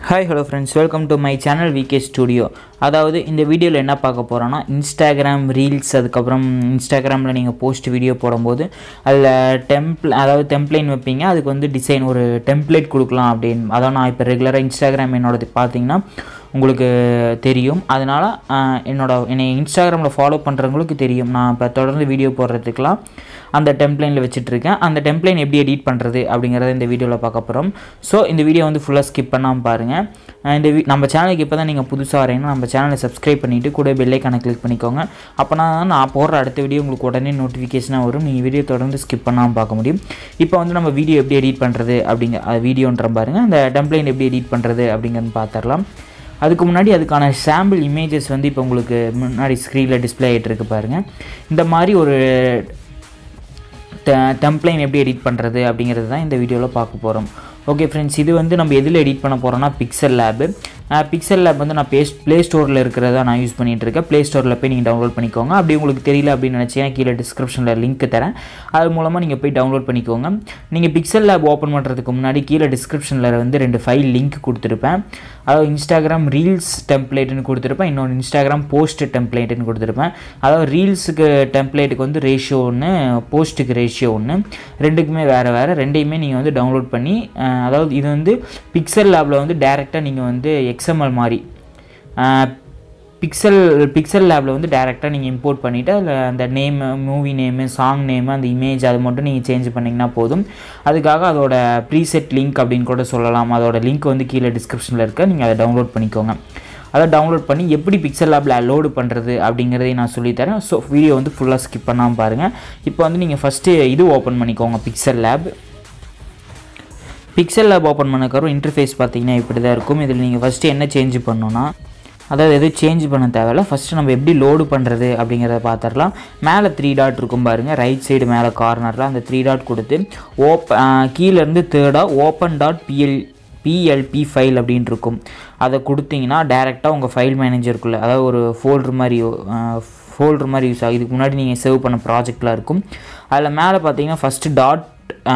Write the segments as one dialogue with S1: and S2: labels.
S1: hi hello friends welcome to my channel VK studio அதாவது இந்த வீடியோவில் என்ன பார்க்க போகிறோன்னா இன்ஸ்டாகிராம் ரீல்ஸ் அதுக்கப்புறம் இன்ஸ்டாகிராமில் நீங்கள் போஸ்ட் வீடியோ போடும்போது அதில் டெம்ப்ள் அதாவது டெம்ப்ளைன் வைப்பீங்க அதுக்கு வந்து டிசைன் ஒரு டெம்ப்ளேட் கொடுக்கலாம் அப்படின்னு அதான் நான் இப்போ ரெகுலராக இன்ஸ்டாகிராம் என்னோடது பார்த்தீங்கன்னா உங்களுக்கு தெரியும் அதனால் என்னோட என்னை இன்ஸ்டாகிராமில் ஃபாலோ பண்ணுறவங்களுக்கு தெரியும் நான் இப்போ தொடர்ந்து வீடியோ போடுறதுக்கெலாம் அந்த டெம்ப்ளைனில் வச்சுட்ருக்கேன் அந்த டெம்ப்ளைன் எப்படி எடிட் பண்ணுறது அப்படிங்கிறத இந்த வீடியோவில் பார்க்க போகிறோம் ஸோ இந்த வீடியோ வந்து ஃபுல்லாக ஸ்கிப் பண்ணாமல் பாருங்கள் அஹ் இந்த வீ நம்ம சேனலுக்கு இப்போ தான் நீங்கள் புதுசாக வரீங்கன்னா நம்ம சேனலை சப்ஸ்கிரைப் பண்ணிவிட்டு கூட பெல்லைக்கான கிளிக் பண்ணிக்கோங்க அப்போனா நான் போடுற அடுத்த வீடியோ உங்களுக்கு உடனே நோட்டிஃபிகேஷனாக வரும் நீங்கள் வீடியோ தொடர்ந்து ஸ்கிப் பண்ணாமல் பார்க்க முடியும் இப்போ வந்து நம்ம வீடியோ எப்படி எடிட் பண்ணுறது அப்படிங்க வீடியோன்ற பாருங்க அந்த டெம்ப்ளைன் எப்படி எடிட் பண்ணுறது அப்படிங்கிறது பார்த்துடலாம் அதுக்கு முன்னாடி அதுக்கான சாம்பிள் இமேஜஸ் வந்து இப்போ உங்களுக்கு முன்னாடி ஸ்க்ரீனில் டிஸ்ப்ளே ஆகிட்டு இருக்கு பாருங்கள் இந்த மாதிரி ஒரு டெம்ப்ளைன் எப்படி எடிட் பண்ணுறது அப்படிங்கிறது தான் இந்த வீடியோவில் பார்க்க போகிறோம் ஓகே ஃப்ரெண்ட்ஸ் இது வந்து நம்ம எதில் எடிட் பண்ண போகிறோம்னா பிக்சல் லேபு பிக்சல் லேப் வந்து நான் பே ப்ளே ஸ்டோரில் இருக்கிறதா நான் யூஸ் பண்ணிகிட்டு இருக்கேன் ப்ளே ஸ்டோரில் போய் நீங்கள் டவுன்லோட் பண்ணிக்கோங்க அப்படி உங்களுக்கு தெரியல அப்படின்னு நினச்சிங்கன்னா கீழே டிஸ்கிரிப்ஷனில் லிங்க் தரேன் அது மூலமாக நீங்கள் போய் டவுன்லோட் பண்ணிக்கோங்க நீங்கள் பிக்சல் லேப் ஓப்பன் பண்ணுறதுக்கு முன்னாடி கீழே டிஸ்கிரிப்ஷனில் வந்து ரெண்டு ஃபைல் லிங்க் கொடுத்துருப்பேன் அதாவது இன்ஸ்டாகிராம் ரீல்ஸ் டெம்ப்ளேட்டுன்னு கொடுத்துருப்பேன் இன்னொன்று இன்ஸ்டாகிராம் போஸ்ட் டெம்ப்ளேட்டுன்னு கொடுத்துருப்பேன் அதாவது ரீல்ஸுக்கு டெம்ப்ளேட்டுக்கு வந்து ரேஷியோ ஒன்று போஸ்ட்டுக்கு ரேஷியோ ஒன்று ரெண்டுக்குமே வேறு வேறு ரெண்டையுமே நீங்கள் வந்து டவுன்லோட் பண்ணி அதாவது இது வந்து பிக்சல் லேபில் வந்து டேரெக்டாக நீங்கள் வந்து எக்ஸ்எம்எல் மாதிரி பிக்சல் பிக்சல் லேபில் வந்து டேரெக்டாக நீங்கள் இம்போர்ட் பண்ணிவிட்டு அதில் அந்த name movie name song name அந்த இமேஜ் அது மட்டும் நீங்கள் சேஞ்ச் பண்ணிங்கன்னா போதும் அதுக்காக அதோட ப்ரீசெட் லிங்க் அப்படின்னு கூட சொல்லலாம் அதோட லிங்க் வந்து கீழே டிஸ்கிரிப்ஷனில் இருக்க நீங்கள் அதை டவுன்லோட் பண்ணிக்கோங்க அதை டவுன்லோட் பண்ணி எப்படி பிக்சல் லேபில் லோடு பண்ணுறது அப்படிங்கிறதையும் நான் சொல்லித்தரேன் ஸோ வீடியோ வந்து ஃபுல்லாக ஸ்கிப் பண்ணாமல் பாருங்கள் இப்போ வந்து நீங்கள் ஃபஸ்ட்டு இது ஓப்பன் பண்ணிக்கோங்க pixel lab pixel lab open பண்ணக்கப்புறம் இன்டர்ஃபேஸ் பார்த்தீங்கன்னா இப்படி தான் இருக்கும் இதில் நீங்கள் ஃபஸ்ட்டு என்ன சேஞ்ச் பண்ணணும்னா அதாவது எதுவும் சேஞ்ச் பண்ண தேவையில்ல ஃபஸ்ட்டு நம்ம எப்படி லோடு பண்ணுறது அப்படிங்கிறத பார்த்துடலாம் மேலே த்ரீ டாட் இருக்கும் பாருங்கள் ரைட் சைடு மேலே கார்னரில் அந்த த்ரீ டாட் கொடுத்து ஓப் கீழேருந்து தேர்டாக open dot PL PLP file அப்படின்னு இருக்கும் அதை கொடுத்தீங்கன்னா டேரெக்டாக உங்கள் ஃபைல் மேனேஜருக்குள்ளே அதாவது ஒரு ஃபோல்டர் மாதிரி ஃபோல்டர் மாதிரி யூஸ் ஆகும் இதுக்கு முன்னாடி நீங்கள் சேவ் பண்ண ப்ராஜெக்ட்லாம் இருக்கும் அதில் மேலே பார்த்தீங்கன்னா ஃபஸ்ட்டு டாட்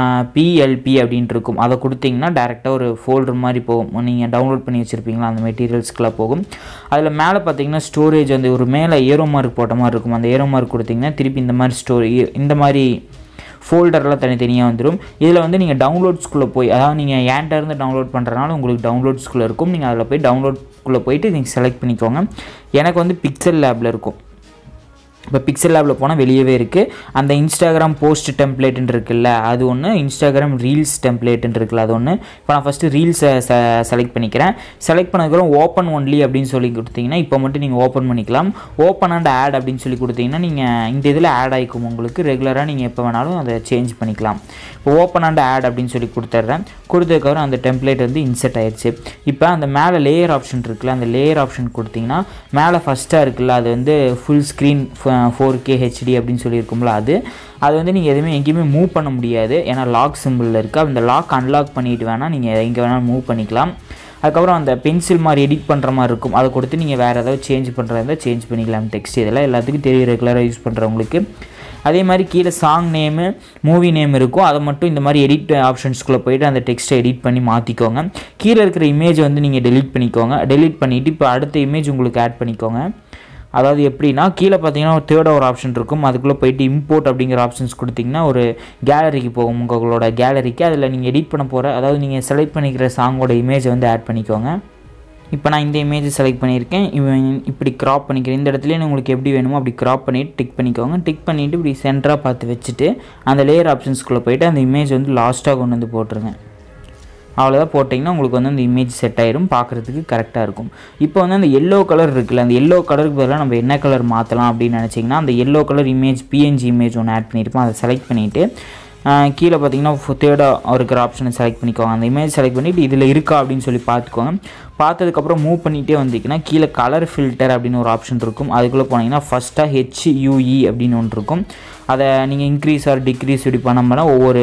S1: பிஎல்பி அப்படின்ட்டு இருக்கும் அதை கொடுத்தீங்கன்னா டேரெக்டாக ஒரு ஃபோல்டர் மாதிரி போகும் நீங்கள் டவுன்லோட் பண்ணி வச்சுருப்பீங்களா அந்த மெட்டீரியல்ஸ்க்குலாம் போகும் அதில் மேலே பார்த்தீங்கன்னா ஸ்டோரேஜ் வந்து ஒரு மேலே ஏரோ மார்க் போட்ட மாதிரி இருக்கும் அந்த ஏரோ மார்க் கொடுத்தீங்கன்னா திருப்பி இந்த மாதிரி ஸ்டோரி இந்த மாதிரி ஃபோல்டர்லாம் தனித்தனியாக வந்துடும் இதில் வந்து நீங்கள் டவுன்லோட்ஸ்குள்ளே போய் அதாவது நீங்கள் ஏன்ட்ட இருந்து டவுன்லோட் பண்ணுறதுனால உங்களுக்கு டவுன்லோட்ஸ்குள்ளே இருக்கும் நீங்கள் அதில் போய் டவுன்லோட்குள்ளே போயிட்டு நீங்கள் செலக்ட் பண்ணிக்கோங்க எனக்கு வந்து பிக்சல் லேபில் இருக்கும் இப்போ பிக்சல் லேபில் போனால் வெளியவே இருக்குது அந்த இன்ஸ்டாகிராம் போஸ்ட் டெம்ப்ளேட்டுன்னு இருக்குல்ல அது ஒன்று இன்ஸ்டாகிராம் ரீல்ஸ் டெம்ப்ளேட்டுன்னு இருக்குல்ல அது ஒன்று இப்போ நான் ஃபஸ்ட்டு ரீல்ஸை ச செலக்ட் பண்ணிக்கிறேன் செலக்ட் பண்ணதுக்கப்புறம் ஓப்பன் ஒன்லி அப்படின்னு சொல்லி கொடுத்தீங்கன்னா இப்போ மட்டும் நீங்கள் ஓப்பன் பண்ணிக்கலாம் ஓப்பன் அண்ட் ஆட் அப்படின்னு சொல்லி கொடுத்தீங்கன்னா நீங்கள் இந்த இதில் ஆட் ஆகிக்கும் உங்களுக்கு ரெகுலராக நீங்கள் எப்போ வேணாலும் அதை சேஞ்ச் பண்ணிக்கலாம் இப்போ ஓப்பன் அண்ட் ஆட் அப்படின்னு சொல்லி கொடுத்துட்றேன் கொடுத்ததுக்கப்புறம் அந்த டெம்ப்ளேட் வந்து இன்செர்ட் ஆயிடுச்சு இப்போ அந்த மேலே லேயர் ஆப்ஷன் இருக்குல்ல அந்த லேயர் ஆப்ஷன் கொடுத்தீங்கன்னா மேலே ஃபஸ்ட்டாக இருக்குல்ல அது வந்து full screen four K HD அப்படின்னு சொல்லியிருக்கும்ல அது அது வந்து நீங்கள் எதுவுமே எங்கேயுமே மூவ் பண்ண முடியாது ஏன்னா லாக் சிம்பிளில் இருக்குது அந்த லாக் அன்லாக் பண்ணிட்டு வேணால் நீங்கள் எங்கே வேணாலும் மூவ் பண்ணிக்கலாம் அதுக்கப்புறம் அந்த பென்சில் மாதிரி எடிட் பண்ணுற மாதிரி இருக்கும் அதை கொடுத்து நீங்கள் வேறு ஏதாவது சேஞ்ச் பண்ணுறதா இருந்தால் சேஞ்ச் பண்ணிக்கலாம் டெக்ஸ்ட் இதெல்லாம் எல்லாத்துக்கும் தெரியும் ரெகுலராக யூஸ் பண்ணுறவங்களுக்கு அதே மாதிரி கீழே சாங் நேமு மூவி நேம் இருக்கும் அதை மட்டும் இந்த மாதிரி எடிட் ஆப்ஷன்ஸ்குள்ளே போயிட்டு அந்த டெக்ஸ்ட்டை எடிட் பண்ணி மாற்றிக்கோங்க கீழே இருக்கிற இமேஜ் வந்து நீங்கள் டெலிட் பண்ணிக்கோங்க டெலிட் பண்ணிவிட்டு இப்போ அடுத்த இமேஜ் உங்களுக்கு ஆட் பண்ணிக்கோங்க அதாவது எப்படின்னா கீழே பார்த்தீங்கன்னா ஒரு தேர்டாக ஒரு ஆப்ஷன் இருக்கும் அதுக்குள்ளே போயிட்டு இம்போர்ட் அப்படிங்கிற ஆப்ஷன்ஸ் கொடுத்தீங்கன்னா ஒரு கேலரிக்கு போகும் உங்களோட கேலரிக்கு அதில் நீங்கள் எடிட் பண்ண போகிற அதாவது நீங்கள் செலக்ட் பண்ணிக்கிற சாங்கோட இமேஜை வந்து ஆட் பண்ணிக்கோங்க இப்போ நான் இந்த இமேஜ் செலக்ட் பண்ணியிருக்கேன் இவன் இப்படி க்ராப் பண்ணிக்கிறேன் இந்த இடத்துல உங்களுக்கு எப்படி வேணுமோ அப்படி க்ராப் பண்ணிவிட்டு டிக் பண்ணிக்கோங்க டிக் பண்ணிவிட்டு இப்படி சென்டராக பார்த்து வச்சுட்டு அந்த லேயர் ஆப்ஷன்ஸ்குள்ளே போயிட்டு அந்த இமேஜ் வந்து லாஸ்ட்டாக கொண்டு வந்து போட்டுருங்க அவ்வளோதான் போட்டிங்கன்னா உங்களுக்கு வந்து அந்த இமேஜ் செட் ஆயிரும் பார்க்குறதுக்கு கரெக்டாக இருக்கும் இப்போ வந்து அந்த எல்லோ கலர் இருக்குல்ல அந்த எல்லோ கலருக்கு பதிலாக நம்ம என்ன கலர் மாற்றலாம் அப்படின்னு நினச்சிங்கன்னா அந்த yellow colour image PNG image ஒன்று ஆட் பண்ணியிருப்போம் அதை செலக்ட் பண்ணிவிட்டு கீழே பார்த்தீங்கன்னா தேர்டாக இருக்கிற ஆப்ஷனை செலக்ட் பண்ணிக்கோங்க அந்த இமேஜ் செலக்ட் பண்ணிவிட்டு இதில் இருக்கா அப்படின்னு சொல்லி பார்த்துக்கோங்க பார்த்ததுக்கப்புறம் மூவ் பண்ணிகிட்டே வந்தீங்கன்னா கீழே கலர் ஃபில்டர் அப்படின்னு ஒரு ஆப்ஷன் இருக்கும் அதுக்குள்ளே போனீங்கன்னா ஃபஸ்ட்டாக ஹெச்யூஇ அப்படின்னு ஒன்று இருக்கும் அதை நீங்கள் இன்க்ரீஸ் ஆர் டிக்ரீஸ் இப்படி பண்ணோம்னா ஒவ்வொரு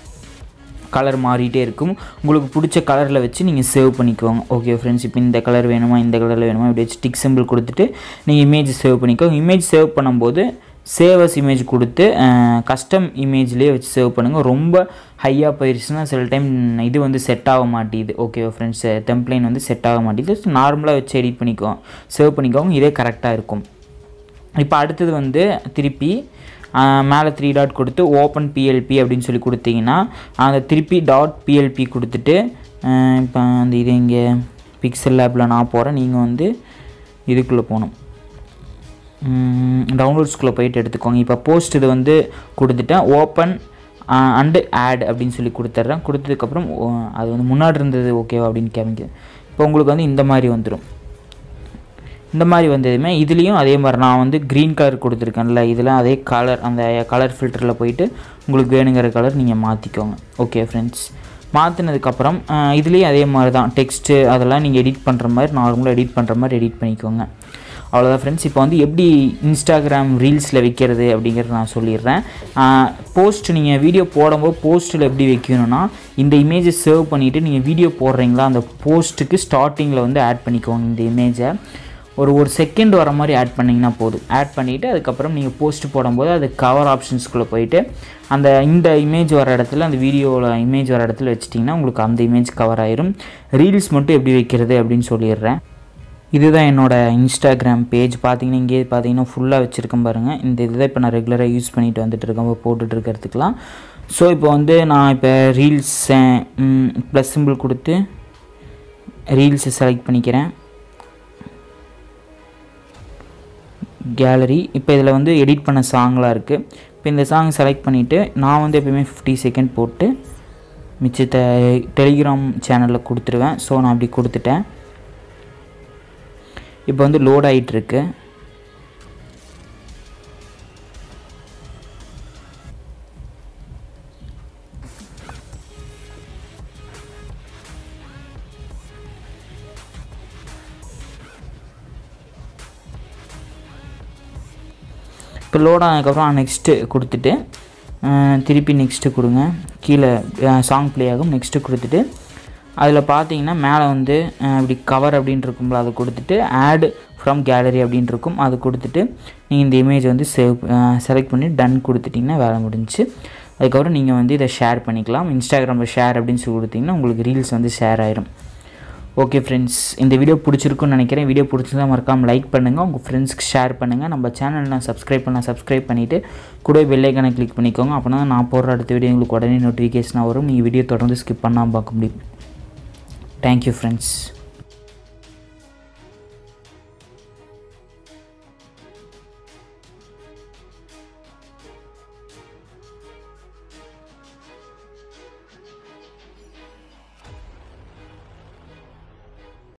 S1: கலர் மாறிட்டே இருக்கும் உங்களுக்கு பிடிச்ச கலரில் வச்சு நீங்கள் சேவ் பண்ணிக்கோங்க ஓகே ஃப்ரெண்ட்ஸ் இப்போ இந்த கலர் வேணுமா இந்த கலரில் வேணுமா இப்படி வச்சு டிக் சிம்பிள் கொடுத்துட்டு நீங்கள் இமேஜ் சேவ் பண்ணிக்கோங்க இமேஜ் சேவ் பண்ணும்போது சேவஸ் இமேஜ் கொடுத்து கஸ்டம் இமேஜ்லேயே வச்சு சேவ் பண்ணுங்கள் ரொம்ப ஹையாக போயிடுச்சுன்னா சில டைம் இது வந்து செட் ஆக மாட்டேது ஓகே ஃப்ரெண்ட்ஸ் டெம்ப்ளைன் வந்து செட் ஆக மாட்டேது நார்மலாக வச்சு எடிட் பண்ணிக்கோ சேவ் பண்ணிக்கோங்க இதே கரெக்டாக இருக்கும் இப்போ அடுத்தது வந்து திருப்பி மேலே த்ரீ டாட் கொடுத்து ஓப்பன் பிஎல்பி அப்படின்னு சொல்லி கொடுத்தீங்கன்னா அந்த திருப்பி டாட் பிஎல்பி கொடுத்துட்டு இப்போ அந்த இது இங்கே பிக்சல் லேப்பில் நான் போகிறேன் நீங்கள் வந்து இதுக்குள்ளே போகணும் டவுன்லோட்ஸ்குள்ளே போயிட்டு எடுத்துக்கோங்க இப்போ போஸ்ட் இது வந்து கொடுத்துட்டேன் ஓப்பன் அண்டு ஆட் அப்படின்னு சொல்லி கொடுத்துட்றேன் கொடுத்ததுக்கப்புறம் அது வந்து முன்னாடி இருந்தது ஓகேவா அப்படின்னு கேமிங்க இப்போ உங்களுக்கு வந்து இந்த மாதிரி வந்துடும் இந்த மாதிரி வந்ததுமே இதுலேயும் அதே மாதிரி நான் வந்து க்ரீன் கலர் கொடுத்துருக்கேன்ல இதில் அதே கலர் அந்த கலர் ஃபில்டரில் போயிட்டு உங்களுக்கு வேணுங்கிற கலர் நீங்கள் மாற்றிக்கோங்க ஓகே ஃப்ரெண்ட்ஸ் மாற்றினதுக்கப்புறம் இதுலேயும் அதே மாதிரி தான் டெக்ஸ்ட்டு அதெல்லாம் நீங்கள் எடிட் பண்ணுற மாதிரி நார்மலாக எடிட் பண்ணுற மாதிரி எடிட் பண்ணிக்கோங்க அவ்வளோதான் ஃப்ரெண்ட்ஸ் இப்போ வந்து எப்படி இன்ஸ்டாகிராம் ரீல்ஸில் வைக்கிறது அப்படிங்கிறத நான் சொல்லிடுறேன் போஸ்ட் நீங்கள் வீடியோ போடும்போது போஸ்ட்டில் எப்படி வைக்கணும்னா இந்த இமேஜை சேவ் பண்ணிவிட்டு நீங்கள் வீடியோ போடுறீங்களா அந்த போஸ்ட்டுக்கு ஸ்டார்டிங்கில் வந்து ஆட் பண்ணிக்கோங்க இந்த இமேஜை ஒரு ஒரு செகண்ட் வர மாதிரி ஆட் பண்ணிங்கன்னா போதும் ஆட் பண்ணிவிட்டு அதுக்கப்புறம் நீங்கள் போஸ்ட் போடும்போது அது கவர் ஆப்ஷன்ஸ்குள்ளே போயிட்டு அந்த இந்த இமேஜ் வர இடத்துல அந்த வீடியோவில் இமேஜ் வர இடத்துல வச்சிட்டிங்கன்னா உங்களுக்கு அந்த இமேஜ் கவர் ஆயிரும் ரீல்ஸ் மட்டும் எப்படி வைக்கிறது அப்படின்னு சொல்லிடுறேன் இதுதான் என்னோடய இன்ஸ்டாகிராம் பேஜ் பார்த்தீங்கன்னா இங்கே பார்த்தீங்கன்னா ஃபுல்லாக வச்சுருக்கேன் பாருங்கள் இந்த இதுதான் இப்போ நான் ரெகுலராக யூஸ் பண்ணிட்டு வந்துட்டு இருக்கேன் போட்டுட்டு இருக்கிறதுக்கெலாம் ஸோ இப்போ வந்து நான் இப்போ ரீல்ஸ் ப்ளஸ் சிம்பிள் கொடுத்து ரீல்ஸை செலக்ட் பண்ணிக்கிறேன் கேலரி இப்போ இதில் வந்து எடிட் பண்ண சாங்லாம் இருக்குது இப்போ இந்த சாங் செலக்ட் பண்ணிவிட்டு நான் வந்து எப்பயுமே ஃபிஃப்டி செகண்ட் போட்டு மிச்சத்தை டெலிகிராம் சேனலில் கொடுத்துருவேன் ஸோ நான் அப்படி கொடுத்துட்டேன் இப்போ வந்து லோட் ஆகிட்டுருக்கு இப்போ லோட் ஆனதுக்கப்புறம் நெக்ஸ்ட்டு கொடுத்துட்டு திருப்பி நெக்ஸ்ட்டு கொடுங்க கீழே சாங் ப்ளே ஆகும் நெக்ஸ்ட்டு கொடுத்துட்டு அதில் பார்த்தீங்கன்னா மேலே வந்து இப்படி கவர் அப்படின்னு இருக்கும்ல அதை கொடுத்துட்டு ஆட் ஃப்ரம் கேலரி அப்படின்னு இருக்கும் அது கொடுத்துட்டு நீங்கள் இந்த இமேஜ் வந்து சேவ் செலக்ட் பண்ணி டன் கொடுத்துட்டிங்கன்னா வேலை முடிஞ்சு அதுக்கப்புறம் நீங்கள் வந்து இதை ஷேர் பண்ணிக்கலாம் இன்ஸ்டாகிராமில் ஷேர் அப்படின்னு சொல்லி கொடுத்தீங்கன்னா உங்களுக்கு ரீல்ஸ் வந்து ஷேர் ஆயிரும் ஓகே ஃப்ரெண்ட்ஸ் இந்த வீடியோ பிடிச்சிருக்குன்னு நினைக்கிறேன் வீடியோ பிடிச்சிருந்தா மறக்காமல் லைக் பண்ணுங்கள் உங்கள் ஃப்ரெண்ட்ஸ்க்கு ஷேர் பண்ணுங்கள் நம்ம சேனலில் சப்ஸ்கிரைப் பண்ணால் சப்ஸ்கிரைப் பண்ணிவிட்டு கூட பெல்லைக்கானை கிளிக் பண்ணிக்கோங்க அப்போ தான் நான் போடுற அடுத்த வீடியோ உங்களுக்கு உடனே நோட்டிஃபிகேஷனாக வரும் நீங்கள் வீடியோ தொடர்ந்து ஸ்கிப் பண்ணாமல் பார்க்க முடியும் தேங்க்யூ ஃப்ரெண்ட்ஸ்